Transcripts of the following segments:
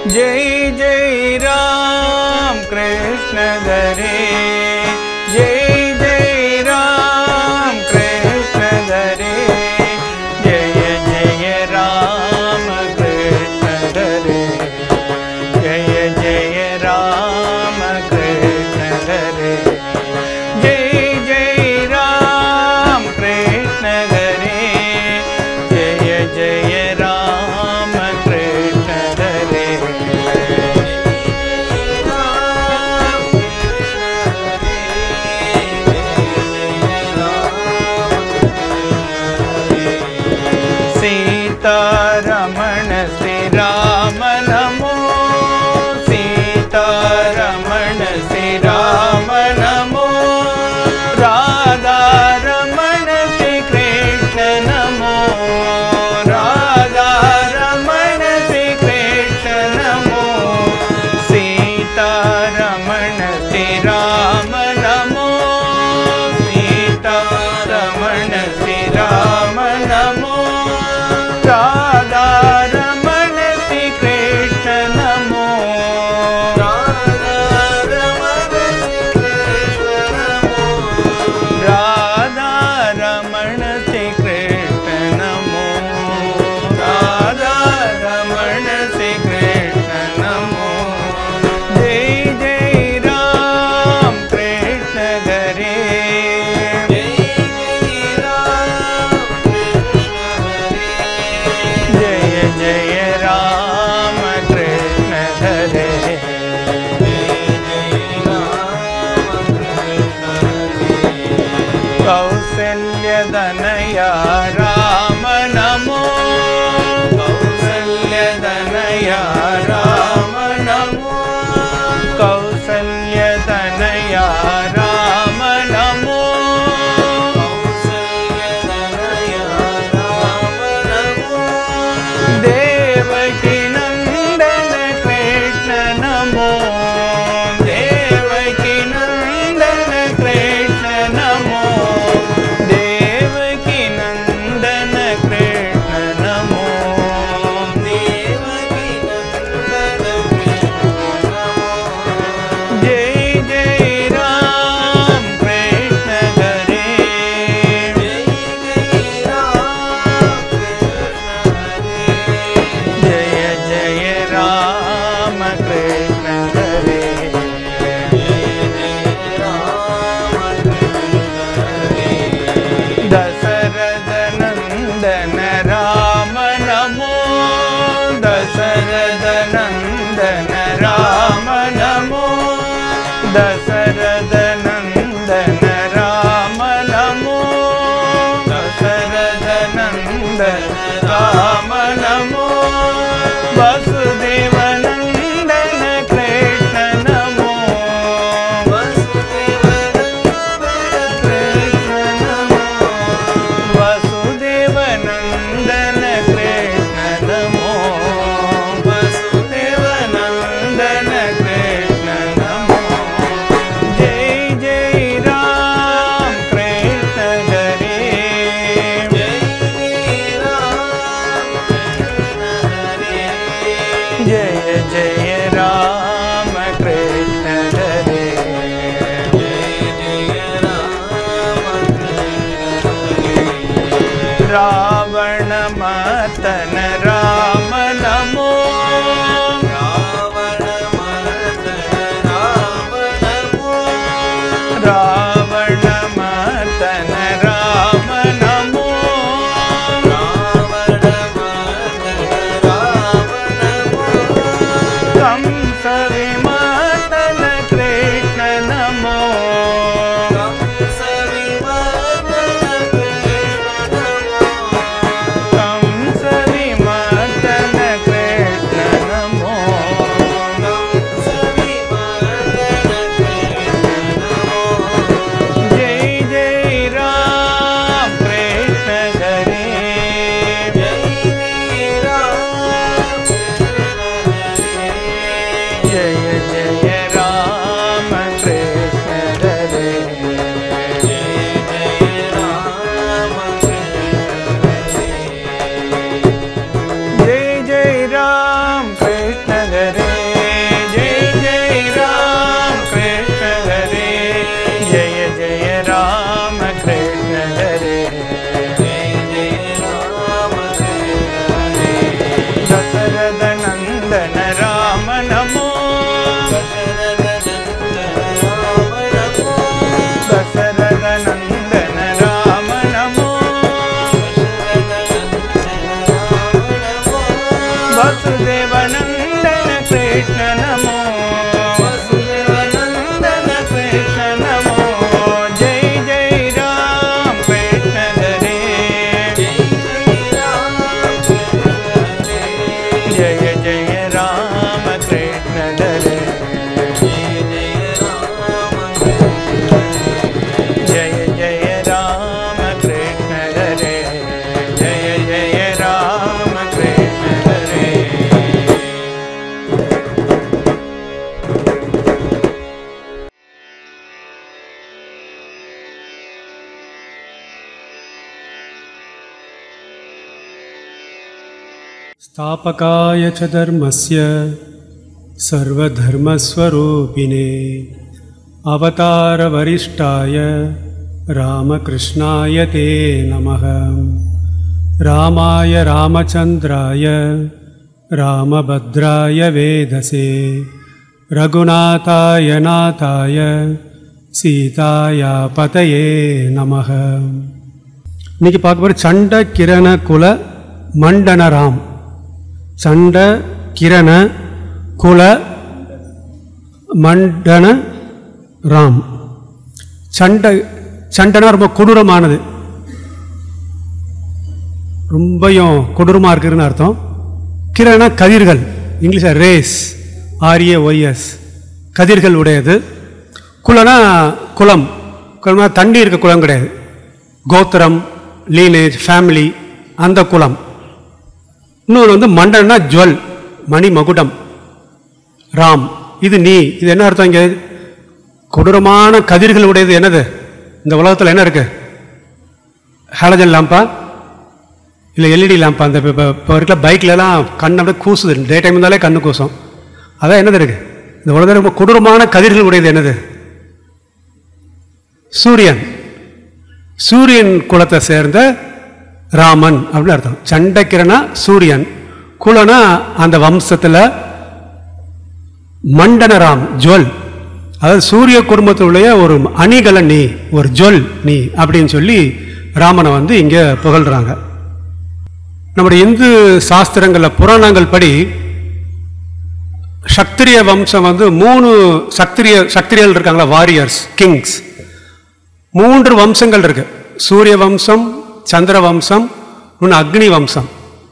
जय जय राम कृष्ण हरे जय जय राम कृष्ण हरे जय जय राम कृष्ण हरे जय जय राम कृष्ण हरे जय जय राम कृष्ण हरे जय जय राम कृष्ण हरे सीतारमण श्रीराम नमो सीतारमण श्रीराम नमो राधारमण श्रीकृष्ण नमो राधारमण श्रीकृष्ण नमो सीतारमण श्रीराम नमो सीतारमण श्रीराम नमो राधारमण श्रीकृष्ण नमो राधारमण श्रीकृष्ण नमो राधारमण श्रीकृष्ण नमो जय जय राम कृष्ण हरे जय जय राम कृष्ण हरे कौसल्यदनया राम नमो कौसल्यदनया राम नमो कौसल्यदनया राम नमो देवकी नन्दन कृष्ण नमो देवकी नन्दन कृष्ण नमो देवकी नन्दन कृष्ण नमो जय जय राम कृष्ण हरे जय जय राम कृष्ण हरे दशरथ नन्दन राम नमो दशरथ नन्दन राम नमो दशरथ नन्दन राम नमो दशरथ नन्दन राम नमो वसुदेव नन्दन कृष्ण नमो वसुदेव नन्दन कृष्ण नमो वसुदेव नन्दन कृष्ण नमो जय जय राम कृष्ण हरे जय जय राम कृष्ण हरे रावण मतन राम नमो रावण मतन राम नमो कंस विमतन कृष्ण नमो कंस विमतन कृष्ण नमो जय जय राम कृष्ण हरे जय जय राम कृष्ण हरे जय जय राम कृष्ण हरे स्थापकाय च धर्मस्य सर्वधर्मस्वरूपिणे अवतारवरिष्ठाय रामकृष्णाय ते नमः रामाय रामचन्द्राय रामभद्राय वेदसे रघुनाथाय नाथाय சீதாயா பதையே நமக இன்னைக்கு பார்க்க போகிற சண்ட கிரண குல மண்டனராம் சண்ட கிரண குல மண்டன ராம் சண்டை சண்டைனா ரொம்ப கொடூரமானது ரொம்பயும் கொடூரமாக இருக்குதுன்னு அர்த்தம் கிரண கதிர்கள் இங்கிலீஷில் ரேஸ் ஆர்ஏ ஒய்எஸ் கதிர்கள் உடையது குலனா குலம் குலம்னா தண்ணி இருக்க குலம் கிடையாது கோத்திரம் லீனேஜ் ஃபேமிலி அந்த குலம் இன்னொன்று வந்து மண்டனா ஜுவல் மணி மகுடம் ராம் இது நீ இது என்ன அர்த்தம் இங்கே கொடூரமான கதிர்கள் உடையது என்னது இந்த உலகத்தில் என்ன இருக்கு ஹாலஜன் லாம்பா இல்லை எல்இடி லாம்பா அந்த இப்போ இப்போ இருக்கிற பைக்லலாம் கண் அப்படியே கூசுது டே டைம் இருந்தாலே கண்ணு கூசும் அதான் என்னது இருக்கு இந்த உலகத்தில் ரொம்ப கொடூரமான கதிர்கள் உடையது என்னது சூரியன் சூரியன் குலத்தை சேர்ந்த ராமன் அப்படின்னு அர்த்தம் சண்டைக்கிரனா சூரியன் குலனா அந்த வம்சத்தில் மண்டனராம் ஜுவல் அதாவது சூரிய குடும்பத்தினுடைய ஒரு அணிகல நீ ஒரு ஜுவல் நீ அப்படின்னு சொல்லி ராமனை வந்து இங்கே புகழ்கிறாங்க நம்முடைய இந்து சாஸ்திரங்களில் புராணங்கள் படி சத்திரிய வம்சம் வந்து மூணு சத்திரிய சத்திரியர்கள் இருக்காங்களா வாரியர்ஸ் கிங்ஸ் மூன்று வம்சங்கள் இருக்கு சூரிய வம்சம் சந்திர வம்சம் இன்னும் அக்னி வம்சம்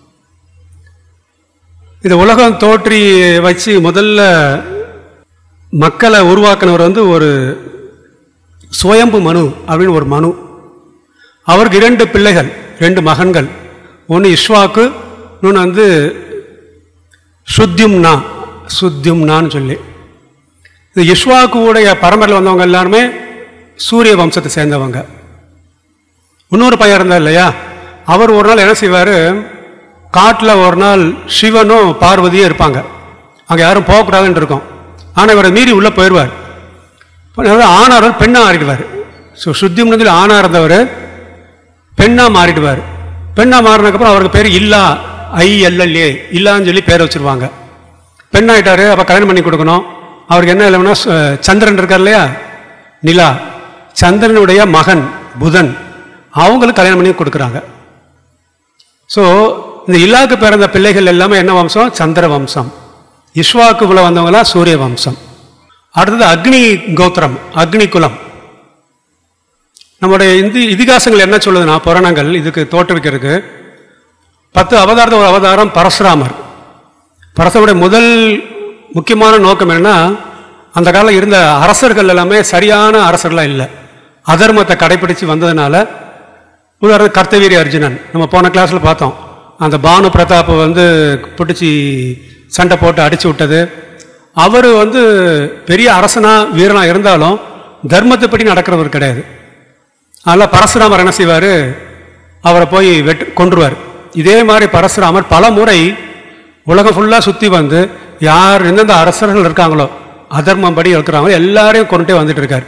இந்த உலகம் தோற்றி வச்சு முதல்ல மக்களை உருவாக்கினவர் வந்து ஒரு சுயம்பு மனு அப்படின்னு ஒரு மனு அவருக்கு இரண்டு பிள்ளைகள் ரெண்டு மகன்கள் ஒன்று இஷ்வாக்கு இன்னொன்று வந்து சுத்யும்னா சுத்யும்னான்னு சொல்லி இந்த இஷ்வாக்குடைய பரம்பரையில் வந்தவங்க எல்லாருமே சூரிய வம்சத்தை சேர்ந்தவங்க இன்னொரு பையன் இருந்தார் இல்லையா அவர் ஒரு நாள் என்ன செய்வார் காட்டில் ஒரு நாள் சிவனும் பார்வதியும் இருப்பாங்க அங்கே யாரும் போகக்கூடாதுன்னு இருக்கும் ஆனால் இவரை மீறி உள்ளே போயிடுவார் ஆனார் பெண்ணாக மாறிடுவார் ஸோ சுத்தியம்னதில் ஆணாக இருந்தவர் பெண்ணாக மாறிடுவார் பெண்ணாக மாறினதுக்கப்புறம் அவருக்கு பேர் இல்லா ஐ எல்எல்ஏ இல்லான்னு சொல்லி பேர் வச்சுருவாங்க பெண்ணாயிட்டாரு அப்போ கல்யாணம் பண்ணி கொடுக்கணும் அவருக்கு என்ன இல்லைன்னா சந்திரன் இருக்கார் இல்லையா நிலா சந்திரனுடைய மகன் புதன் அவங்களுக்கு கல்யாணம் பண்ணி கொடுக்குறாங்க ஸோ இந்த இல்லாக்கு பிறந்த பிள்ளைகள் எல்லாமே என்ன வம்சம் சந்திர வம்சம் இஸ்வாக்குக்குள்ள வந்தவங்களாம் சூரிய வம்சம் அடுத்தது அக்னி கோத்திரம் அக்னி குலம் நம்முடைய இந்தி இதிகாசங்கள் என்ன சொல்லுதுன்னா புராணங்கள் இதுக்கு தோற்றுவிக்கிறதுக்கு பத்து அவதாரத்தை ஒரு அவதாரம் பரசுராமர் பரசுடைய முதல் முக்கியமான நோக்கம் என்னன்னா அந்த காலம் இருந்த அரசர்கள் எல்லாமே சரியான அரசர்களாக இல்லை அதர்மத்தை கடைபிடிச்சு வந்ததுனால உதாரணம் கர்த்தவீரி அர்ஜுனன் நம்ம போன கிளாஸில் பார்த்தோம் அந்த பானு பிரதாப்பை வந்து பிடிச்சி சண்டை போட்டு அடிச்சு விட்டது அவர் வந்து பெரிய அரசனா வீரனா இருந்தாலும் தர்மத்தைப்படி நடக்கிறவர் கிடையாது அதனால் பரசுராமர் என்ன செய்வார் அவரை போய் வெட்டு கொன்றுவார் இதே மாதிரி பரசுராமர் பல முறை உலகம் ஃபுல்லாக சுற்றி வந்து யார் எந்தெந்த அரசர்கள் இருக்காங்களோ அதர்மம் படி இருக்கிறாங்களோ எல்லாரையும் கொண்டுட்டே வந்துட்டு இருக்கார்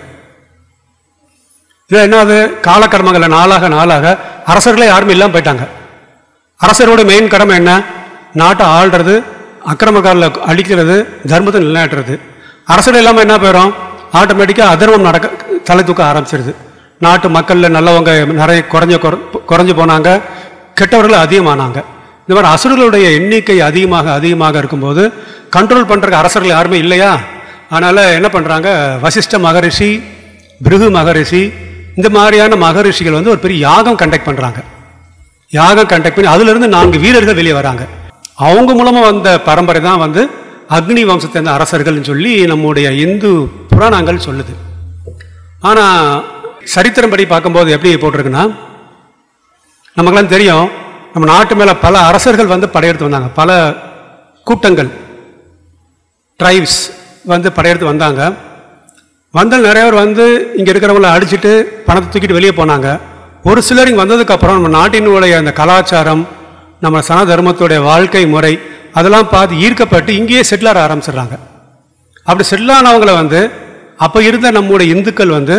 இது என்னது காலக்கர்மங்களில் நாளாக நாளாக அரசர்களே யாருமே இல்லாமல் போயிட்டாங்க அரசரோட மெயின் கடமை என்ன நாட்டை ஆள்றது அக்கிரமக்காரில் அழிக்கிறது தர்மத்தை நிலைநாட்டுறது அரசர்கள் இல்லாமல் என்ன போயிடும் ஆட்டோமேட்டிக்காக அதர்மம் நடக்க தலை தூக்க ஆரம்பிச்சிருது நாட்டு மக்களில் நல்லவங்க நிறைய குறைஞ்ச குறைஞ்சு போனாங்க கெட்டவர்கள் அதிகமானாங்க இந்த மாதிரி அசுரர்களுடைய எண்ணிக்கை அதிகமாக அதிகமாக இருக்கும்போது கண்ட்ரோல் பண்ணுறக்கு அரசர்கள் யாருமே இல்லையா அதனால் என்ன பண்ணுறாங்க வசிஷ்ட மகரிஷி பிருகு மகரிஷி இந்த மாதிரியான மகரிஷிகள் வந்து ஒரு பெரிய யாகம் கண்டக்ட் பண்ணுறாங்க யாகம் கண்டக்ட் பண்ணி அதிலிருந்து நான்கு வீரர்கள் வெளியே வராங்க அவங்க மூலமாக வந்த பரம்பரை தான் வந்து அக்னி வம்சத்தை சேர்ந்த அரசர்கள்னு சொல்லி நம்முடைய இந்து புராணங்கள் சொல்லுது ஆனால் சரித்திரம் படி பார்க்கும்போது எப்படி போட்டிருக்குன்னா நமக்கெல்லாம் தெரியும் நம்ம நாட்டு மேலே பல அரசர்கள் வந்து படையெடுத்து வந்தாங்க பல கூட்டங்கள் ட்ரைப்ஸ் வந்து படையெடுத்து வந்தாங்க வந்த நிறைய பேர் வந்து இங்கே இருக்கிறவங்கள அடிச்சுட்டு பணத்தை தூக்கிட்டு வெளியே போனாங்க ஒரு சிலர் இங்கே வந்ததுக்கப்புறம் நம்ம நாட்டினுடைய அந்த கலாச்சாரம் நம்ம சன தர்மத்துடைய வாழ்க்கை முறை அதெல்லாம் பார்த்து ஈர்க்கப்பட்டு இங்கேயே செட்டில் ஆக ஆரம்பிச்சிடுறாங்க அப்படி செட்டில் ஆனவங்களை வந்து அப்போ இருந்த நம்முடைய இந்துக்கள் வந்து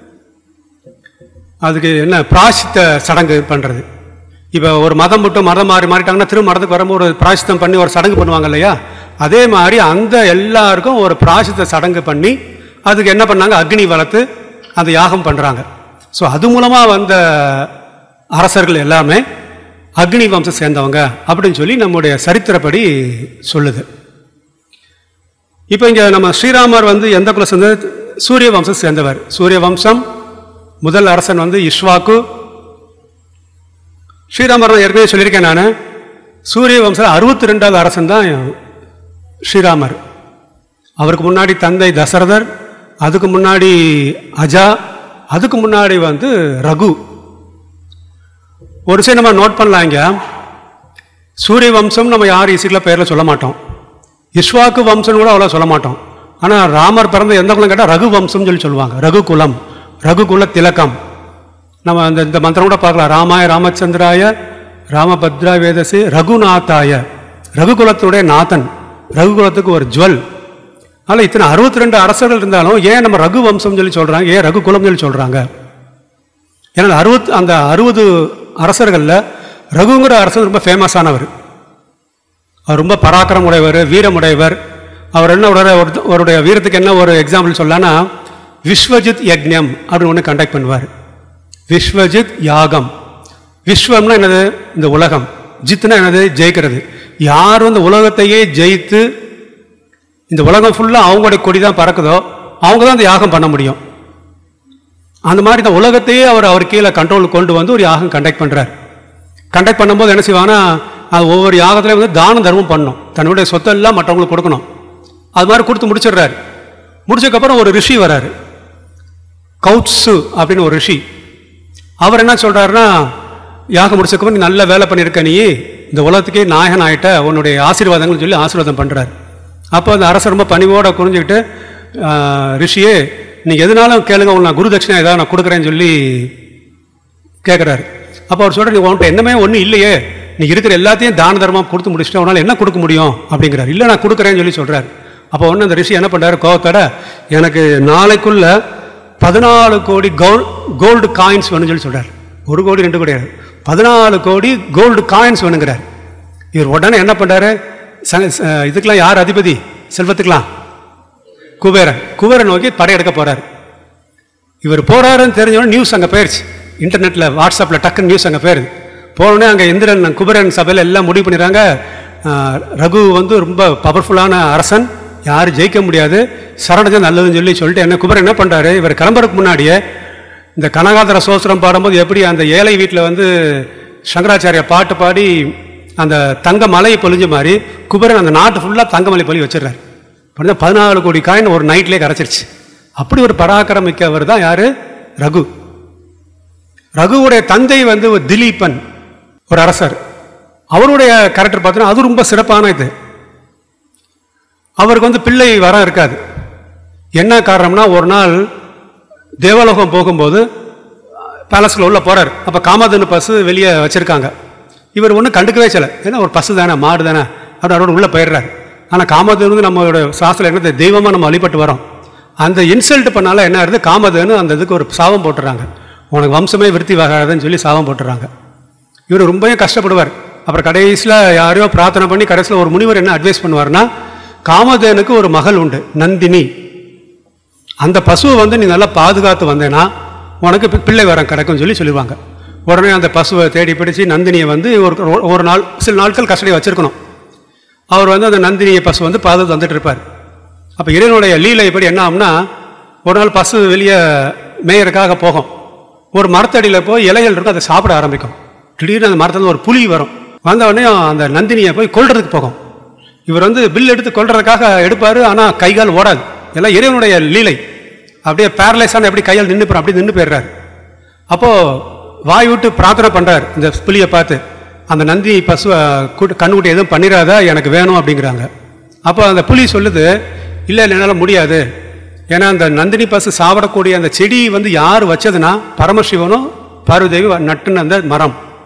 அதுக்கு என்ன பிராசித்த சடங்கு பண்ணுறது இப்போ ஒரு மதம் விட்டு மதம் மாறி மாறிட்டாங்கன்னா திரும்ப மதத்துக்கு வரும்போது ஒரு பிராசித்தம் பண்ணி ஒரு சடங்கு பண்ணுவாங்க இல்லையா அதே மாதிரி அந்த எல்லாருக்கும் ஒரு பிராசித்த சடங்கு பண்ணி அதுக்கு என்ன பண்ணாங்க அக்னி வளர்த்து அந்த யாகம் பண்ணுறாங்க ஸோ அது மூலமாக வந்த அரசர்கள் எல்லாமே அக்னி வம்சம் சேர்ந்தவங்க அப்படின்னு சொல்லி நம்முடைய சரித்திரப்படி சொல்லுது இப்போ இங்கே நம்ம ஸ்ரீராமர் வந்து எந்த குலம் சேர்ந்த சூரிய வம்சம் சேர்ந்தவர் சூரிய வம்சம் முதல் அரசன் வந்து இஷ்வாக்கு ஸ்ரீராமர் நான் ஏற்கனவே சொல்லியிருக்கேன் நான் சூரிய வம்சம் அறுபத்தி ரெண்டாவது அரசன் தான் ஸ்ரீராமர் அவருக்கு முன்னாடி தந்தை தசரதர் அதுக்கு முன்னாடி அஜா அதுக்கு முன்னாடி வந்து ரகு ஒரு விஷயம் நம்ம நோட் பண்ணலாம் இங்க சூரிய வம்சம் நம்ம யார் ஈஸியில் பேரில் சொல்ல மாட்டோம் இஸ்வாக்கு வம்சம்னு கூட அவ்வளோ சொல்ல மாட்டோம் ஆனால் ராமர் பிறந்த எந்த குலம் கேட்டால் ரகு வம்சம்னு சொல்லி சொல்லுவாங்க ரகு குலம் ரகு குல திலகம் நம்ம அந்த இந்த மந்திரம் கூட பார்க்கலாம் ராமாய ராமச்சந்திராய ராமபத்ரா வேதசி ரகுநாத்தாய ரகுகுலத்துடைய நாதன் ரகுகுலத்துக்கு ஒரு ஜுவல் அதனால் இத்தனை அறுபத்தி ரெண்டு அரசர்கள் இருந்தாலும் ஏன் நம்ம ரகு வம்சம் சொல்லி சொல்கிறாங்க ஏன் ரகு குலம் சொல்லி சொல்கிறாங்க ஏன்னா அறுபத் அந்த அறுபது அரசர்களில் ரகுங்கிற அரசர் ரொம்ப ஃபேமஸானவர் அவர் ரொம்ப பராக்கிரம் உடையவர் வீரமுடையவர் அவர் என்ன உடைய அவருடைய வீரத்துக்கு என்ன ஒரு எக்ஸாம்பிள் சொல்லலாம்னா விஸ்வஜித் யக்ஞம் அப்படின்னு ஒன்று கண்டக்ட் பண்ணுவார் விஸ்வஜித் யாகம் விஸ்வம்னா என்னது இந்த உலகம் ஜித்னா என்னது ஜெயிக்கிறது யார் வந்து உலகத்தையே ஜெயித்து இந்த உலகம் ஃபுல்லாக அவங்களுடைய கொடி தான் பறக்குதோ அவங்க தான் அந்த யாகம் பண்ண முடியும் அந்த மாதிரி இந்த உலகத்தையே அவர் அவர் கீழே கண்ட்ரோல் கொண்டு வந்து ஒரு யாகம் கண்டக்ட் பண்ணுறார் கண்டக்ட் பண்ணும்போது என்ன செய்வாங்கன்னா அது ஒவ்வொரு யாகத்துலையும் வந்து தான தர்மம் பண்ணணும் தன்னுடைய சொத்தெல்லாம் மற்றவங்களுக்கு கொடுக்கணும் அது மாதிரி கொடுத்து முடிச்சிடுறாரு முடிச்சதுக்கப்புறம் ஒரு ரிஷி வராரு கவுட்ஸு அப்படின்னு ஒரு ரிஷி அவர் என்ன சொல்கிறாருன்னா யாகம் முடிச்சதுக்கப்புறம் நீ நல்ல வேலை பண்ணியிருக்க நீ இந்த உலகத்துக்கே நாயகன் ஆகிட்ட உன்னுடைய ஆசீர்வாதங்கள் சொல்லி ஆசீர்வாதம் பண்ணுறாரு அப்போ அந்த அரசர் ரொம்ப பணிவோட குறிஞ்சிக்கிட்டு "ஆஹ், ரிஷியே நீங்கள் எதுனாலும் கேளுங்க உங்களுக்கு நான் குரு தட்சிணை ஏதாவது நான் கொடுக்குறேன்னு சொல்லி கேட்குறாரு அப்போ அவர் சொல்கிறார் நீ உன்கிட்ட என்னமே ஒன்றும் இல்லையே நீ இருக்கிற எல்லாத்தையும் தான தர்மம் கொடுத்து முடிச்சுட்டு உன்னால் என்ன கொடுக்க முடியும் அப்படிங்கிறார் இல்லை நான் கொடுக்குறேன்னு சொல்லி சொல்கிறார் அப்போ ஒன்று அந்த ரிஷி என்ன பண்ணுறாரு கோவத்தோட எனக்கு நாளைக்குள்ள பதினாலு கோடி கோல் கோல்டு காயின்ஸ் வேணும்னு சொல்லி சொல்கிறார் ஒரு கோடி ரெண்டு கோடி கிடையாது. பதினாலு கோடி கோல்டு காயின்ஸ் வேணுங்கிறார் இவர் உடனே என்ன பண்ணுறாரு இதுக்கெல்லாம் யார் அதிபதி செல்வத்துக்கெல்லாம் குபேரன் குபேரன் நோக்கி படையெடுக்க போகிறார் இவர் போறாருன்னு தெரிஞ்சவொடனே நியூஸ் அங்கே போயிடுச்சு இன்டர்நெட்டில் வாட்ஸ்அப்பில் டக்குன்னு நியூஸ் அங்கே போயிருது போனோடனே அங்கே இந்திரன் குபேரன் சபையில் எல்லாம் முடிவு பண்ணிடுறாங்க ஆஹ், ரகு வந்து ரொம்ப பவர்ஃபுல்லான அரசன் யாரும் ஜெயிக்க முடியாது சரணஜம் நல்லதுன்னு சொல்லி சொல்லிட்டு என்ன குபேரன் என்ன பண்ணுறாரு இவர் கிளம்புறதுக்கு முன்னாடியே இந்த கனகாதர சோஸ்திரம் பாடும்போது எப்படி அந்த ஏழை வீட்டில் வந்து சங்கராச்சாரிய பாட்டு பாடி அந்த தங்க மலையை பொழிஞ்ச மாதிரி குபேரன் அந்த நாட்டு ஃபுல்லாக தங்க மலை பொழி வச்சிடுறாரு பண்ண பதினாலு கோடி காயின் ஒரு நைட்லேயே கரைச்சிருச்சு அப்படி ஒரு பராக்கிரமிக்கவர் தான் யாரு ரகு ரகுவுடைய தந்தை வந்து ஒரு திலீபன் ஒரு அரசர் அவருடைய கேரக்டர் பார்த்தீங்கன்னா அது ரொம்ப சிறப்பான இது அவருக்கு வந்து பிள்ளை வரம் இருக்காது என்ன காரணம்னா ஒரு நாள் தேவலோகம் போகும்போது பேலஸ்ல உள்ள போறார் அப்போ காமதனு பசு வெளியே வச்சிருக்காங்க இவர் ஒன்றும் கண்டுக்கவே சில ஏன்னா ஒரு பசு தானே மாடு தானே அப்படி அவரோட உள்ளே போயிடுறாரு ஆனால் காமதேனு வந்து நம்மளோட சாஸ்திரம் என்ன தெய்வமாக நம்ம வழிபட்டு வரோம் அந்த இன்சல்ட் பண்ணால என்ன ஆகுது காமதேனு அந்த இதுக்கு ஒரு சாபம் போட்டுறாங்க உனக்கு வம்சமே விருத்தி ஆகாதுன்னு சொல்லி சாபம் போட்டுறாங்க இவர் ரொம்பவே கஷ்டப்படுவார் அப்புறம் கடைசியில் யாரையோ பிரார்த்தனை பண்ணி கடைசியில் ஒரு முனிவர் என்ன அட்வைஸ் பண்ணுவார்னா காமதேனுக்கு ஒரு மகள் உண்டு நந்தினி அந்த பசுவை வந்து நீ நல்லா பாதுகாத்து வந்தேன்னா உனக்கு பி- பிள்ளை வரம் கிடைக்கும்னு சொல்லி சொல்லுவாங்க உடனே அந்த பசுவை தேடி பிடிச்சி நந்தினியை வந்து ஒரு ஒரு நாள் சில நாட்கள் கஸ்டடி வச்சிருக்கணும் அவர் வந்து அந்த நந்தினியை பசு வந்து பாதுகாத்து வந்துட்டு இருப்பார் அப்போ இறைவனுடைய லீலை எப்படி என்ன ஆகும்னா ஒரு நாள் பசு வெளியே மேயறதுக்காக போகும் ஒரு மரத்தடியில் போய் இலைகள் இருக்கும் அதை சாப்பிட ஆரம்பிக்கும் திடீர்னு அந்த மரத்துல ஒரு புலி வரும் வந்த உடனே அந்த நந்தினியை போய் கொல்றதுக்கு போகும் இவர் வந்து பில் எடுத்து கொல்றதுக்காக எடுப்பார் ஆனால் கைகால் ஓடாது எல்லாம் இறைவனுடைய லீலை அப்படியே பேரலைஸான எப்படி கையால் நின்று அப்படி நின்று போயிடுறாரு அப்போது வாய் விட்டு பிரார்த்தனை பண்ணுறார் இந்த புலியை பார்த்து அந்த நந்தி பசு கூட்டு கண்ணுக்குட்டி எதுவும் பண்ணிடாத எனக்கு வேணும் அப்படிங்கிறாங்க அப்போ அந்த புலி சொல்லுது இல்லை இல்லை என்னால் முடியாது ஏன்னா அந்த நந்தினி பசு சாப்பிடக்கூடிய அந்த செடி வந்து யார் வச்சதுன்னா பரமசிவனும் பார்வதேவி நட்டுன அந்த மரம்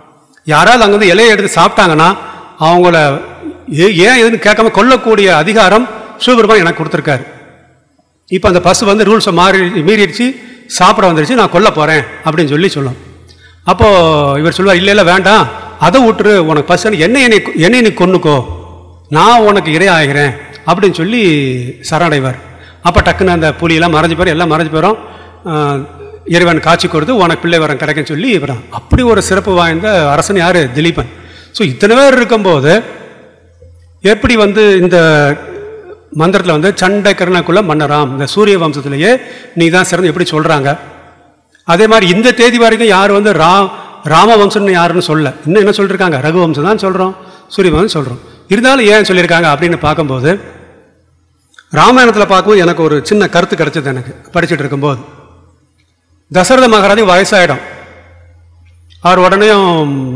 யாராவது அங்கே வந்து இலையை எடுத்து சாப்பிட்டாங்கன்னா அவங்கள ஏ- ஏன் எதுன்னு கேட்காம கொல்லக்கூடிய அதிகாரம் சிவபெருமான் எனக்கு கொடுத்துருக்காரு இப்போ அந்த பசு வந்து ரூல்ஸை மாறி மீறிடுச்சு சாப்பிட வந்துடுச்சு நான் கொல்ல போகிறேன் அப்படின்னு சொல்லி சொல்லும் அப்போது இவர் சொல்லுவார் இல்லை இல்லை வேண்டாம் அதை விட்டுரு உனக்கு பசு என்னை என்னை என்னை நீ கொன்னுக்கோ நான் உனக்கு இரை ஆகிறேன் அப்படின்னு சொல்லி சரணடைவார் அப்போ டக்குன்னு அந்த புலியெல்லாம் மறைஞ்சு போயிடும் எல்லாம் மறைஞ்சு போயிடும் ஆஹ், இறைவன் காட்சி கொடுத்து உனக்கு பிள்ளை வரம் கிடைக்குன்னு சொல்லி இவர் அப்படி ஒரு சிறப்பு வாய்ந்த அரசன் யார் திலீபன் ஸோ இத்தனை பேர் இருக்கும்போது எப்படி வந்து இந்த மந்திரத்தில் வந்து சண்டை கருணாக்குள்ள மன்னராம் இந்த சூரிய வம்சத்திலேயே நீ தான் சிறந்து எப்படி சொல்கிறாங்க அதே மாதிரி இந்த தேதி வரைக்கும் யார் வந்து ரா ராம வம்சம்னு யாருன்னு சொல்ல இன்னும் என்ன சொல்லியிருக்காங்க ரகு வம்சம் தான் சொல்கிறோம் சூரிய வம்சம் சொல்கிறோம் இருந்தாலும் ஏன் சொல்லியிருக்காங்க அப்படின்னு பார்க்கும்போது ராமாயணத்தில் பார்க்கும்போது எனக்கு ஒரு சின்ன கருத்து கிடைச்சது எனக்கு படிச்சுட்டு இருக்கும்போது தசரத மகாராஜி வயசாயிடும் அவர் உடனேயும்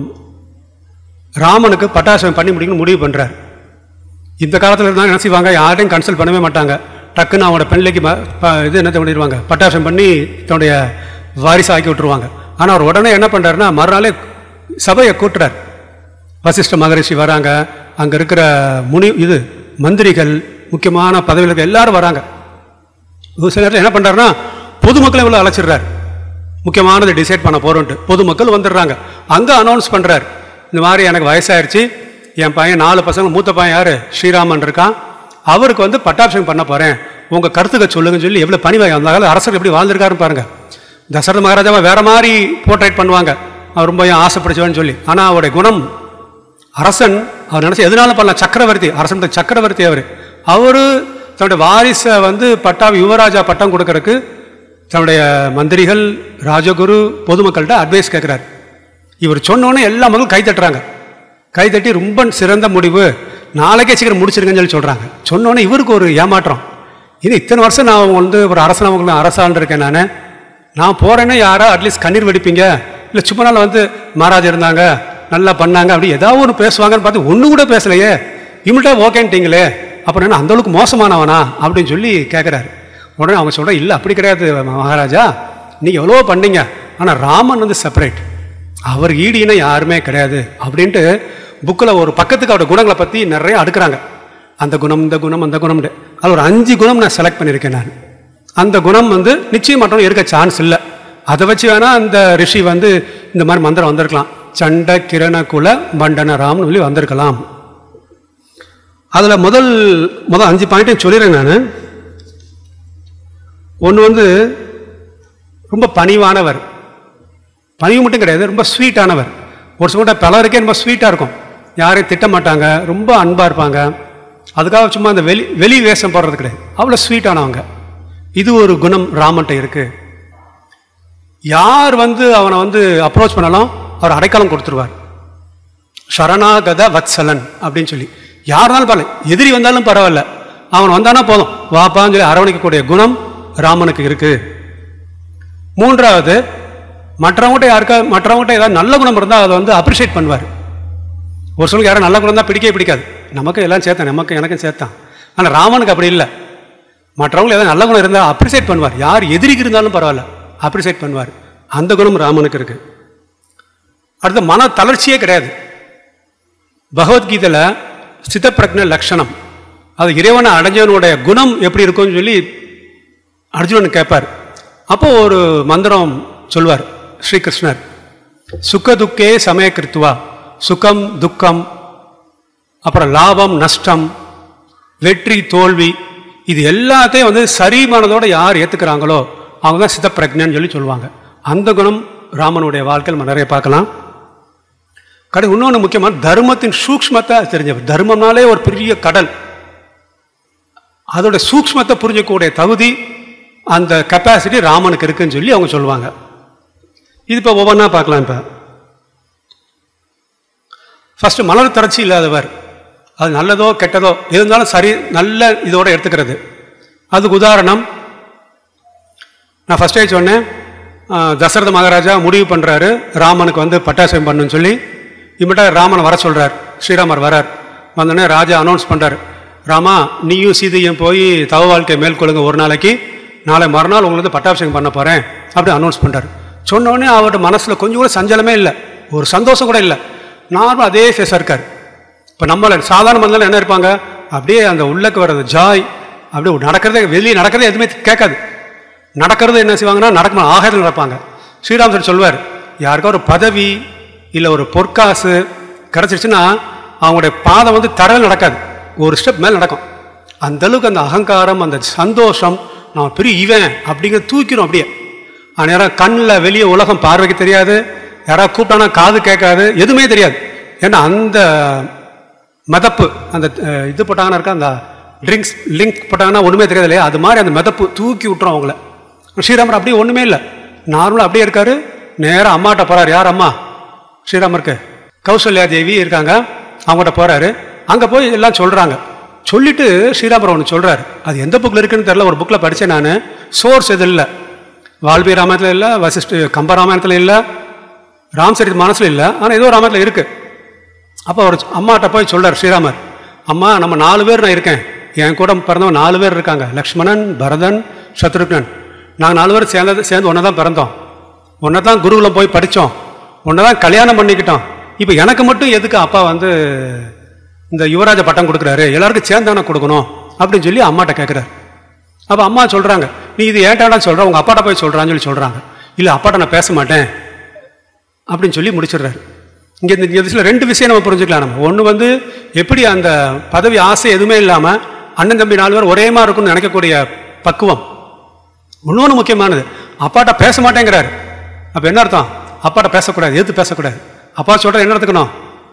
ராமனுக்கு பட்டாசம் பண்ணி முடிக்கணும்னு முடிவு பண்ணுறார் இந்த காலத்தில் இருந்தால் என்ன செய்வாங்க யாரையும் கன்சல்ட் பண்ணவே மாட்டாங்க டக்குன்னு அவங்களோட பெண்ணிலைக்கு ம- ப- இது என்ன பண்ணிடுவாங்க பட்டாசம் பண்ணி தன்னுடைய வாரிசு ஆக்கி விட்டுருவாங்க ஆனால் அவர் உடனே என்ன பண்ணுறாருன்னா மறுநாளே சபையை கூட்டுறார் வசிஷ்ட மகரிஷி வராங்க அங்கே இருக்கிற முனி இது மந்திரிகள் முக்கியமான பதவியில் இருக்க எல்லாரும் வராங்க ஒரு சில நேரத்தில் என்ன பண்ணுறாருன்னா பொதுமக்களை இவ்வளோ அழைச்சிடுறார் முக்கியமானதை டிசைட் பண்ண போகிறோன்ட்டு பொதுமக்கள் வந்துடுறாங்க அங்கே அனௌன்ஸ் பண்ணுறார் இந்த மாதிரி எனக்கு வயசாயிருச்சு என் பையன் நாலு பசங்க மூத்த பையன் யார் ஸ்ரீராமன் இருக்கான் அவருக்கு வந்து பட்டாபிஷேகம் பண்ண போகிறேன் உங்கள் கருத்துக்கள் சொல்லுங்கன்னு சொல்லி எவ்வளோ பணிவாய் அந்த காலத்துல அரசர் எப்படி வாழ்ந்திருக்காருன்னு பாருங்க தசரத மகாராஜாவை வேற மாதிரி போர்ட்ரேட் பண்ணுவாங்க அவர் ரொம்ப ஏன் ஆசைப்பிடிச்சவன்னு சொல்லி ஆனால் அவருடைய குணம் அரசன் அவர் நினச்ச எதனாலும் பண்ணலாம் சக்கரவர்த்தி அரசன் தான் சக்கரவர்த்தி அவர் அவர் தன்னுடைய வாரிசை வந்து பட்டா யுவராஜா பட்டம் கொடுக்கறதுக்கு தன்னுடைய மந்திரிகள் ராஜகுரு பொதுமக்கள்கிட்ட அட்வைஸ் கேட்குறாரு இவர் சொன்னோன்னே எல்லா மக்களும் கை தட்டுறாங்க கை தட்டி ரொம்ப சிறந்த முடிவு நாளைக்கே சீக்கிரம் முடிச்சிருங்கன்னு சொல்லி சொல்கிறாங்க சொன்னோன்னே இவருக்கு ஒரு ஏமாற்றம் இது இத்தனை வருஷம் நான் வந்து ஒரு அரசனவங்களும் அரசாண்டு இருக்கேன் நான் நான் போகிறேன்னா யாரா அட்லீஸ்ட் கண்ணீர் வெடிப்பீங்க இல்லை சும்மா நாள் வந்து மகாராஜா இருந்தாங்க நல்லா பண்ணாங்க அப்படி ஏதாவது ஒன்று பேசுவாங்கன்னு பார்த்து ஒன்று கூட பேசலையே இமிட்டா ஓகேன்ட்டீங்களே அப்புறம் என்ன அந்த அளவுக்கு மோசமானவனா அப்படின்னு சொல்லி கேட்குறாரு உடனே அவங்க சொல்கிற இல்லை அப்படி கிடையாது மகாராஜா நீங்கள் எவ்வளோ பண்ணீங்க ஆனால் ராமன் வந்து செப்பரேட் அவர் ஈடினா யாருமே கிடையாது அப்படின்ட்டு புக்கில் ஒரு பக்கத்துக்கு அவரோட குணங்களை பற்றி நிறைய அடுக்குறாங்க அந்த குணம் இந்த குணம் அந்த குணம்னு அது ஒரு அஞ்சு குணம் நான் செலக்ட் பண்ணியிருக்கேன் நான் அந்த குணம் வந்து நிச்சயம் மட்டும் இருக்க சான்ஸ் இல்லை அதை வச்சு வேணால் அந்த ரிஷி வந்து இந்த மாதிரி மந்திரம் வந்திருக்கலாம் சண்ட கிரண குல மண்டன ராம்னு சொல்லி வந்திருக்கலாம் அதில் முதல் முதல் அஞ்சு பாயிண்ட்டையும் சொல்லிடுறேன் நான் ஒன்று வந்து ரொம்ப பணிவானவர் பணிவு மட்டும் கிடையாது ரொம்ப ஸ்வீட்டானவர் ஒரு சில பலருக்கே ரொம்ப ஸ்வீட்டாக இருக்கும் யாரையும் திட்ட மாட்டாங்க ரொம்ப அன்பாக இருப்பாங்க அதுக்காக சும்மா அந்த வெளி வெளி வேஷம் போடுறது கிடையாது அவ்வளோ ஸ்வீட்டானவங்க இது ஒரு குணம் ராமன்ட்ட இருக்குது யார் வந்து அவனை வந்து அப்ரோச் பண்ணாலும் அவர் அடைக்கலம் கொடுத்துருவார் சரணாகத வத்சலன் அப்படின்னு சொல்லி யார் இருந்தாலும் பரவாயில்ல எதிரி வந்தாலும் பரவாயில்ல அவன் வந்தானா போதும் வாப்பான்னு சொல்லி அரவணைக்கக்கூடிய குணம் ராமனுக்கு இருக்கு மூன்றாவது மற்றவங்ககிட்ட யாருக்கா மற்றவங்ககிட்ட ஏதாவது நல்ல குணம் இருந்தால் அதை வந்து அப்ரிஷியேட் பண்ணுவார் ஒரு சொல்லுக்கு யாரும் நல்ல குணம் தான் பிடிக்கவே பிடிக்காது நமக்கு எல்லாம் சேர்த்தான் நமக்கு எனக்கும் சேர்த்தான் ஆனால் ராமனுக்கு அப்படி இல்லை மற்றவங்க ஏதாவது நல்ல குணம் இருந்தால் அப்ரிஷியேட் பண்ணுவார் யார் எதிரிக்கு இருந்தாலும் பரவாயில்ல அப்ரிஷியேட் பண்ணுவார் அந்த குணம் ராமனுக்கு இருக்கு அடுத்து மன தளர்ச்சியே கிடையாது பகவத்கீதையில் சித்தப்பிரக்ன லட்சணம் அது இறைவனை அடைஞ்சவனுடைய குணம் எப்படி இருக்கும்னு சொல்லி அர்ஜுனன் கேட்பார் அப்போ ஒரு மந்திரம் சொல்வார் ஸ்ரீகிருஷ்ணர் சுக துக்கே சமய கிருத்துவா சுகம் துக்கம் அப்புறம் லாபம் நஷ்டம் வெற்றி தோல்வி இது எல்லாத்தையும் வந்து சரி மனதோட யார் ஏற்றுக்கிறாங்களோ அவங்க தான் சித்தப்பிரக்னன்னு சொல்லி சொல்லுவாங்க அந்த குணம் ராமனுடைய வாழ்க்கையில் நம்ம நிறைய பார்க்கலாம் கடை இன்னொன்று முக்கியமான தர்மத்தின் சூக்ஷ்மத்தை தெரிஞ்சவர் தர்மம்னாலே ஒரு பெரிய கடல் அதோட சூக்ஷ்மத்தை புரிஞ்சக்கூடிய தகுதி அந்த கெப்பாசிட்டி ராமனுக்கு இருக்குன்னு சொல்லி அவங்க சொல்லுவாங்க இது இப்போ ஒவ்வொன்றா பார்க்கலாம் இப்போ ஃபர்ஸ்ட் மலர் தரட்சி இல்லாதவர் அது நல்லதோ கெட்டதோ இருந்தாலும் சரி நல்ல இதோட எடுத்துக்கிறது அதுக்கு உதாரணம் நான் ஃபஸ்ட்டே சொன்னேன் ஆஹ், தசரத மகாராஜா முடிவு பண்ணுறாரு ராமனுக்கு வந்து பட்டாசம் பண்ணுன்னு சொல்லி இம்மட்டா ராமனை வர சொல்கிறார் ஸ்ரீராமர் வரார் வந்தோடனே ராஜா அனௌன்ஸ் பண்ணுறார் ராமா நீயும் சீதையும் போய் தவ வாழ்க்கையை மேற்கொள்ளுங்க ஒரு நாளைக்கு நாளை மறுநாள் உங்களுக்கு பட்டாபிஷேகம் பண்ண போகிறேன் அப்படி அனௌன்ஸ் பண்ணுறாரு சொன்னோடனே அவரோட மனசில் கொஞ்சம் கூட சஞ்சலமே இல்லை ஒரு சந்தோஷம் கூட இல்லை நார்மல் அதே ஃபேஸாக இருக்கார் இப்போ நம்மள சாதாரண மனிதர்கள் என்ன இருப்பாங்க அப்படியே அந்த உள்ளக்கு வர்றது ஜாய் அப்படியே நடக்கிறதே வெளியே நடக்கிறதே எதுவுமே கேட்காது நடக்கிறது என்ன செய்வாங்கன்னா நடக்க ஆகாயத்தில் நடப்பாங்க ஸ்ரீராமசர் சொல்வார் யாருக்கா ஒரு பதவி இல்லை ஒரு பொற்காசு கிடச்சிருச்சுன்னா அவங்களுடைய பாதம் வந்து தரையில் நடக்காது ஒரு ஸ்டெப் மேலே நடக்கும் அந்த அளவுக்கு அந்த அகங்காரம் அந்த சந்தோஷம் நான் பெரிய இவன் அப்படிங்கிற தூக்கிடும் அப்படியே அந்நேரம் கண்ணில் வெளியே உலகம் பார்வைக்கு தெரியாது யாராவது கூப்பிட்டானா காது கேட்காது எதுவுமே தெரியாது ஏன்னா அந்த மிதப்பு அந்த அஹ், இது போட்டாங்கன்னா இருக்கா அந்த ட்ரிங்க்ஸ் லிங்க் போட்டாங்கன்னா ஒன்றுமே தெரியாது இல்லையா அது மாதிரி அந்த மிதப்பு தூக்கி விட்டுரும் அவங்கள ஸ்ரீராமர் அப்படியே ஒன்றுமே இல்லை நார்மலாக அப்படியே இருக்காரு நேராக அம்மாட்ட போகிறார் யார் அம்மா ஸ்ரீராமருக்கு கௌசல்யா தேவி இருக்காங்க அவங்ககிட்ட போகிறாரு அங்கே போய் எல்லாம் சொல்கிறாங்க சொல்லிட்டு ஸ்ரீராமர் ஒன்று சொல்கிறாரு அது எந்த புக்கில் இருக்குன்னு தெரியல ஒரு புக்கில் படித்தேன் நான் சோர்ஸ் எது இல்லை வால்மீகி ராமாயணத்தில் இல்லை வசிஷ்ட கம்ப ராமாயணத்தில் இல்லை ராம்சரித் மனசில் இல்லை ஆனால் ஏதோ ராமாயணத்தில் இருக்குது அப்போ அவர் அம்மாட்ட போய் சொல்றார் ஸ்ரீராமர் அம்மா நம்ம நாலு பேர் நான் இருக்கேன் என் கூட பிறந்தவங்க நாலு பேர் இருக்காங்க லக்ஷ்மணன் பரதன் சத்ருக்னன் நாங்கள் நாலு பேர் சேர்ந்தது சேர்ந்து ஒன்றா தான் பிறந்தோம் ஒன்றை தான் குருகுலம் போய் படித்தோம் ஒன்றை தான் கல்யாணம் பண்ணிக்கிட்டோம் இப்போ எனக்கு மட்டும் எதுக்கு அப்பா வந்து இந்த யுவராஜ பட்டம் கொடுக்குறாரு எல்லாருக்கும் சேர்ந்தானே கொடுக்கணும் அப்படின்னு சொல்லி அம்மாட்ட கேட்குறாரு அப்போ அம்மா சொல்கிறாங்க நீ இது ஏன்டாடா சொல்கிற உங்கள் அப்பாட்ட போய் சொல்கிறான்னு சொல்லி சொல்கிறாங்க இல்லை அப்பாட்ட நான் பேச மாட்டேன் அப்படின்னு சொல்லி முடிச்சிடுறாரு இங்கே இந்த இந்த விஷயத்தில் ரெண்டு விஷயம் நம்ம புரிஞ்சுக்கலாம் நம்ம ஒன்று வந்து எப்படி அந்த பதவி ஆசை எதுவுமே இல்லாமல் அண்ணன் தம்பி நாலு பேர் ஒரே மாதிரி இருக்கும்னு நினைக்கக்கூடிய பக்குவம் இன்னொன்று முக்கியமானது அப்பாட்ட பேச மாட்டேங்கிறாரு அப்போ என்ன அர்த்தம் அப்பாட்ட பேசக்கூடாது எதிர்த்து பேசக்கூடாது அப்பா சொல்கிற என்ன எடுத்துக்கணும்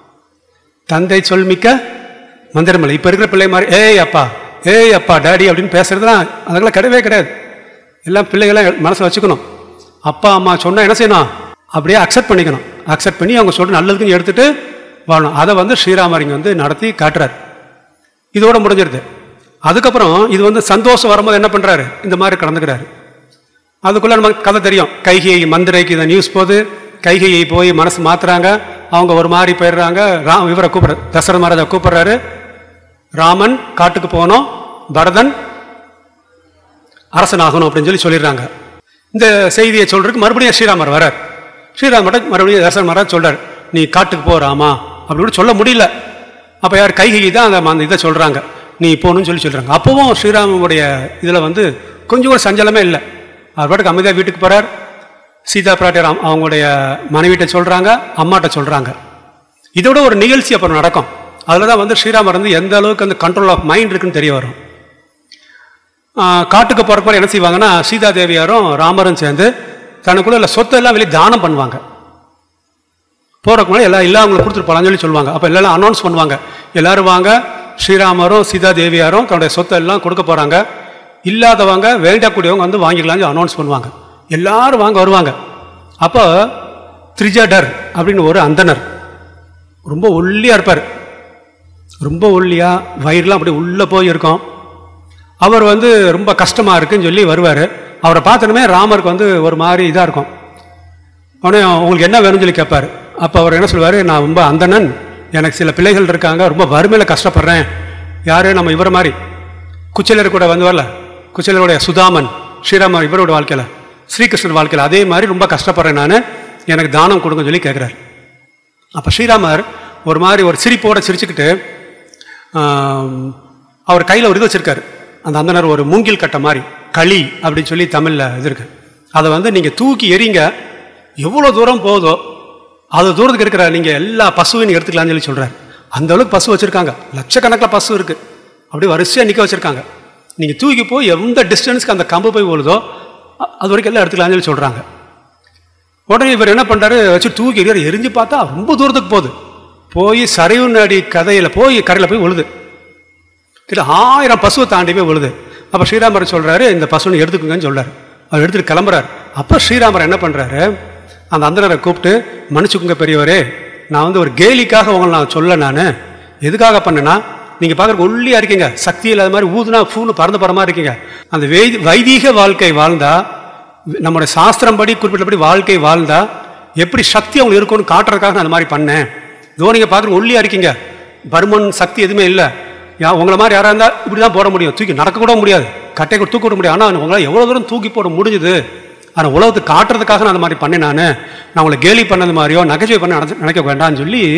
தந்தை சொல் மிக்க மந்திரமலை இப்போ இருக்கிற பிள்ளை மாதிரி ஏய் அப்பா ஏய் அப்பா டாடி அப்படின்னு பேசுறதுலாம் அதெல்லாம் கிடையவே கிடையாது எல்லாம் பிள்ளைகளாம் மனசில் வச்சுக்கணும் அப்பா அம்மா சொன்னால் என்ன செய்யணும் அப்படியே அக்செப்ட் பண்ணிக்கணும் அக்செப்ட் பண்ணி அவங்க சொல்கிற நல்லதுக்குன்னு எடுத்துட்டு வாழணும் அதை வந்து ஸ்ரீராமர் இங்கே வந்து நடத்தி காட்டுறாரு இதோட முடிஞ்சிருது அதுக்கப்புறம் இது வந்து சந்தோஷம் வரும்போது என்ன பண்ணுறாரு இந்த மாதிரி கலந்துக்கிறாரு அதுக்குள்ளே நமக்கு கதை தெரியும் கைகை மந்திரைக்கு இந்த நியூஸ் போகுது கைகையை போய் மனசு மாத்துறாங்க அவங்க ஒரு மாதிரி போயிடுறாங்க ராம் இவரை கூப்பிடுற தசரத மகாராஜா கூப்பிடுறாரு ராமன் காட்டுக்கு போனோம் பரதன் அரசனாகணும் அப்படின்னு சொல்லி சொல்லிடுறாங்க இந்த செய்தியை சொல்றதுக்கு மறுபடியும் ஸ்ரீராமர் வரார் ஸ்ரீராமர் மறுபடியும் தசரத மகாராஜ் சொல்றார் நீ காட்டுக்கு போ ராமா அப்படின்னு சொல்ல முடியல அப்போ யார் கைகை தான் அந்த அந்த இதை சொல்றாங்க நீ போகணும்னு சொல்லி சொல்றாங்க அப்பவும் ஸ்ரீராமனுடைய இதில் வந்து கொஞ்சம் கூட சஞ்சலமே இல்லை அவர் பாட்டுக்கு அமைதியாக வீட்டுக்கு போறார் சீதா பிராட்டியார் அம்- அவங்களுடைய மனைவிட்ட சொல்றாங்க அம்மாட்ட சொல்றாங்க இதோட ஒரு நிகழ்ச்சி அப்புறம் நடக்கும் அதில் தான் வந்து ஸ்ரீராமர் வந்து எந்த அளவுக்கு அந்த கண்ட்ரோல் ஆஃப் மைண்ட் இருக்குன்னு தெரிய வரும் ஆஹ் காட்டுக்கு போகிறக்கு முறை என்ன செய்வாங்கன்னா சீதா தேவியாரும் ராமரும் சேர்ந்து தனக்குள்ள உள்ள சொத்தை எல்லாம் வெளியே தானம் பண்ணுவாங்க போகிறக்கு முன்னாடி எல்லாம் எல்லாம் அவங்களுக்கு கொடுத்துட்டு போகலாம்னு சொல்லி சொல்லுவாங்க அப்போ எல்லாம் அனௌன்ஸ் பண்ணுவாங்க எல்லாரும் வாங்க ஸ்ரீராமரும் சீதா தேவியாரும் தன்னுடைய சொத்தை எல்லாம் கொடுக்க போகிறாங்க இல்லாதவங்க வேண்டக்கூடியவங்க வந்து வாங்கிக்கலாம்னு அனௌன்ஸ் பண்ணுவாங்க எல்லாரும் வாங்க வருவாங்க அப்போ த்ரிஜடர் அப்படின்னு ஒரு அந்தனர் ரொம்ப ஒல்லியாக இருப்பார் ரொம்ப ஒல்லியாக வயிறுலாம் அப்படி உள்ளே போய் இருக்கும் அவர் வந்து ரொம்ப கஷ்டமாக இருக்குன்னு சொல்லி வருவார் அவரை பார்த்தனுமே ராமருக்கு வந்து ஒரு மாதிரி இதாக இருக்கும் உடனே உங்களுக்கு என்ன வேணும்னு சொல்லி கேட்பார் அப்போ அவர் என்ன சொல்லுவார் நான் ரொம்ப அந்தணன் எனக்கு சில பிள்ளைகள் இருக்காங்க ரொம்ப வறுமையில் கஷ்டப்படுறேன் யார் நம்ம இவரை மாதிரி குச்சலர் கூட வந்து வரல குச்சலருடைய சுதாமன் ஸ்ரீராமர் இவரோட வாழ்க்கையில் ஸ்ரீகிருஷ்ணர் வாழ்க்கையில் அதே மாதிரி ரொம்ப கஷ்டப்படுறேன் நான் எனக்கு தானம் கொடுங்கன்னு சொல்லி கேட்குறாரு அப்போ ஸ்ரீராமர் ஒரு மாதிரி ஒரு சிரிப்போட சிரிச்சுக்கிட்டு ஆம், அவர் கையில் ஒரு இது வச்சிருக்காரு அந்த அந்தனர் ஒரு மூங்கில் கட்டை மாதிரி களி அப்படின்னு சொல்லி தமிழில் இது இருக்கு அதை வந்து நீங்கள் தூக்கி எறிங்க எவ்வளோ தூரம் போகுதோ அது தூரத்துக்கு இருக்கிற நீங்கள் எல்லா பசுவையும் நீங்க எடுத்துக்கலாம்னு சொல்லி சொல்கிறார் அந்த அளவுக்கு பசு வச்சுருக்காங்க லட்சக்கணக்கில் பசு இருக்குது அப்படி வரிசையாக நிற்க வச்சுருக்காங்க நீங்கள் தூக்கி போய் எந்த டிஸ்டன்ஸ்க்கு அந்த கம்பு போய் போகுதோ அ- அது வரைக்கும் எல்லாம் எடுத்துக்கலாம்னு சொல்லி சொல்கிறாங்க உடனே இவர் என்ன பண்றாரு வச்சு தூக்கி எறியாரு எரிஞ்சு பார்த்தா ரொம்ப தூரத்துக்கு போகுது போய் சரிவு நடி கதையில் போய் கரையில் போய் விழுது கிட்ட ஆயிரம் பசுவை தாண்டி போய் விழுது அப்போ ஸ்ரீராமர் சொல்றாரு இந்த பசுவை எடுத்துக்கோங்கன்னு சொல்றாரு அவர் எடுத்துட்டு கிளம்புறாரு அப்போ ஸ்ரீராமர் என்ன பண்றாரு அந்த அந்தனரை கூப்பிட்டு மன்னிச்சுக்குங்க பெரியவரே நான் வந்து ஒரு கேலிக்காக உங்களை நான் சொல்ல நான் எதுக்காக பண்ணேன்னா நீங்கள் பார்க்குறக்கு ஒல்லியாக இருக்கீங்க சக்தி இல்லாத மாதிரி ஊதுனா ஃபூனு பறந்து போகிற மாதிரி இருக்கீங்க அந்த வைதி வைதீக வாழ்க்கை வாழ்ந்தா நம்முடைய சாஸ்திரம் படி குறிப்பிட்டபடி வாழ்க்கை வாழ்ந்தா எப்படி சக்தி அவங்களுக்கு இருக்கும்னு காட்டுறதுக்காக நான் அந்த மாதிரி பண்ணேன் இதோ நீங்கள் பார்க்குற ஒல்லியாக இருக்கீங்க பருமன் சக்தி எதுவுமே இல்லை யா உங்களை மாதிரி யாராக இருந்தால் இப்படி தான் போட முடியும் தூக்கி நடக்க கூட முடியாது கட்டை கூட தூக்க கூட முடியாது ஆனால் உங்களால் எவ்வளோ தூரம் தூக்கி போட முடிஞ்சுது ஆனால் உலகத்துக்கு காட்டுறதுக்காக நான் அந்த மாதிரி பண்ணேன் நான் நான் உங்களை கேலி பண்ணது மாதிரியோ நகைச்சுவை பண்ண நினைச்ச- நினைக்க வேண்டாம்னு சொல்லி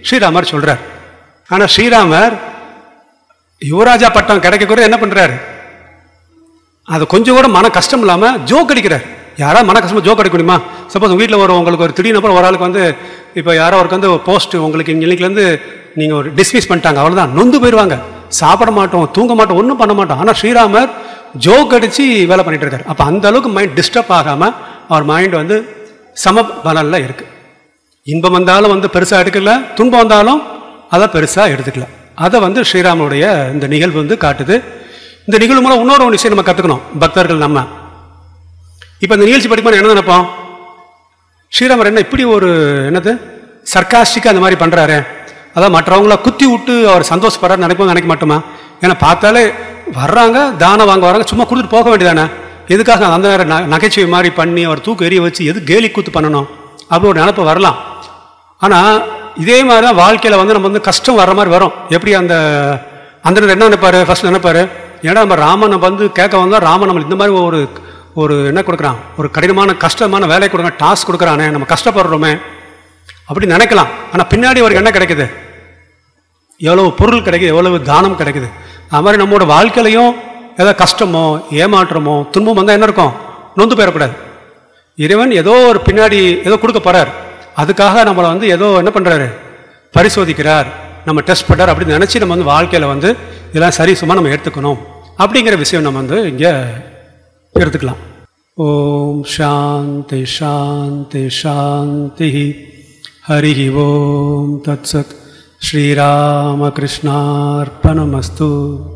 ஸ்ரீராமர் சொல்றார் ஆனா ஸ்ரீராமர் யுவராஜா பட்டம் கிடைக்க கூட என்ன பண்றாரு அது கொஞ்சம் கூட மன கஷ்டம் இல்லாம ஜோக் அடிக்கிறார் யாராவது மன கஷ்டமா ஜோக் அடிக்க முடியுமா சப்போஸ் வீட்டில் ஒரு உங்களுக்கு ஒரு திடீர்னு அப்புறம் ஒரு ஆளுக்கு வந்து இப்போ யாரோ ஒருக்கு வந்து போஸ்ட் உங்களுக்கு இன்னைக்குலேருந்து நீங்கள் ஒரு டிஸ்மிஸ் பண்ணிட்டாங்க அவ்வளோதான் நொந்து போயிடுவாங்க சாப்பிட மாட்டோம் தூங்க மாட்டோம் ஒன்றும் பண்ண மாட்டோம் ஆனால் ஸ்ரீராமர் ஜோக் அடித்து வேலை பண்ணிட்டு இருக்காரு அப்போ அந்த அளவுக்கு மைண்ட் டிஸ்டர்ப் ஆகாமல் அவர் மைண்ட் வந்து சம பலனில் இருக்குது இன்பம் வந்தாலும் வந்து பெருசாக எடுக்கல துன்பம் வந்தாலும் அதை பெருசாக எடுத்துக்கல அதை வந்து ஸ்ரீராமனுடைய இந்த நிகழ்வு வந்து காட்டுது இந்த நிகழ்வு மூலம் இன்னொரு ஒரு விஷயம் நம்ம கற்றுக்கணும் பக்தர்கள் நம்ம இப்போ இந்த நிகழ்ச்சி படிக்கும்போது என்ன நினைப்போம் ஸ்ரீராமர் என்ன இப்படி ஒரு என்னது சர்க்காஸ்டிக்காக அந்த மாதிரி பண்ணுறாரு அதான் மற்றவங்கள குத்தி விட்டு அவர் சந்தோஷப்படுறாரு நினைப்போம் நினைக்க மாட்டோமா ஏன்னா பார்த்தாலே வர்றாங்க தானம் வாங்க வராங்க சும்மா கொடுத்துட்டு போக வேண்டியதானே எதுக்காக அந்த நேரம் ந- நகைச்சுவை மாதிரி பண்ணி அவர் தூக்கு எறிய வச்சு எது கேலி கூத்து பண்ணணும் அப்படி ஒரு நினப்பு வரலாம் ஆனால் இதே மாதிரி தான் வாழ்க்கையில் வந்து நம்ம வந்து கஷ்டம் வர்ற மாதிரி வரும் எப்படி அந்த அந்த நேரம் என்ன நினைப்பாரு ஃபர்ஸ்ட் நினைப்பாரு ஏன்னா நம்ம ராமனை வந்து கேட்க வந்தால் ராமன் நம்மளுக்கு இந்த மாதிரி ஒரு ஒரு என்ன கொடுக்குறான் ஒரு கடினமான கஷ்டமான வேலை கொடுக்குறான் டாஸ்க் கொடுக்குறானே நம்ம கஷ்டப்படுறோமே அப்படி நினைக்கலாம் ஆனால் பின்னாடி அவருக்கு என்ன கிடைக்குது எவ்வளவு பொருள் கிடைக்குது எவ்வளவு தானம் கிடைக்குது அது மாதிரி நம்மளோட வாழ்க்கையிலையும் ஏதோ கஷ்டமோ ஏமாற்றமோ துன்பம் வந்தால் என்ன இருக்கும் நொந்து போயிடக்கூடாது இறைவன் ஏதோ ஒரு பின்னாடி ஏதோ கொடுக்க போறார் அதுக்காக நம்மளை வந்து ஏதோ என்ன பண்றாரு பரிசோதிக்கிறார் நம்ம டெஸ்ட் பண்றார் அப்படின்னு நினச்சி நம்ம வந்து வாழ்க்கையில் வந்து இதெல்லாம் சரி சும்மா நம்ம எடுத்துக்கணும் அப்படிங்கிற விஷயம் நம்ம வந்து இங்கே எடுத்துக்கலாம் ஓம் சாந்தி சாந்தி சாந்தி ஹரி ஓம் தத்சத் ஸ்ரீராமகிருஷ்ணார்ப்பணமஸ்து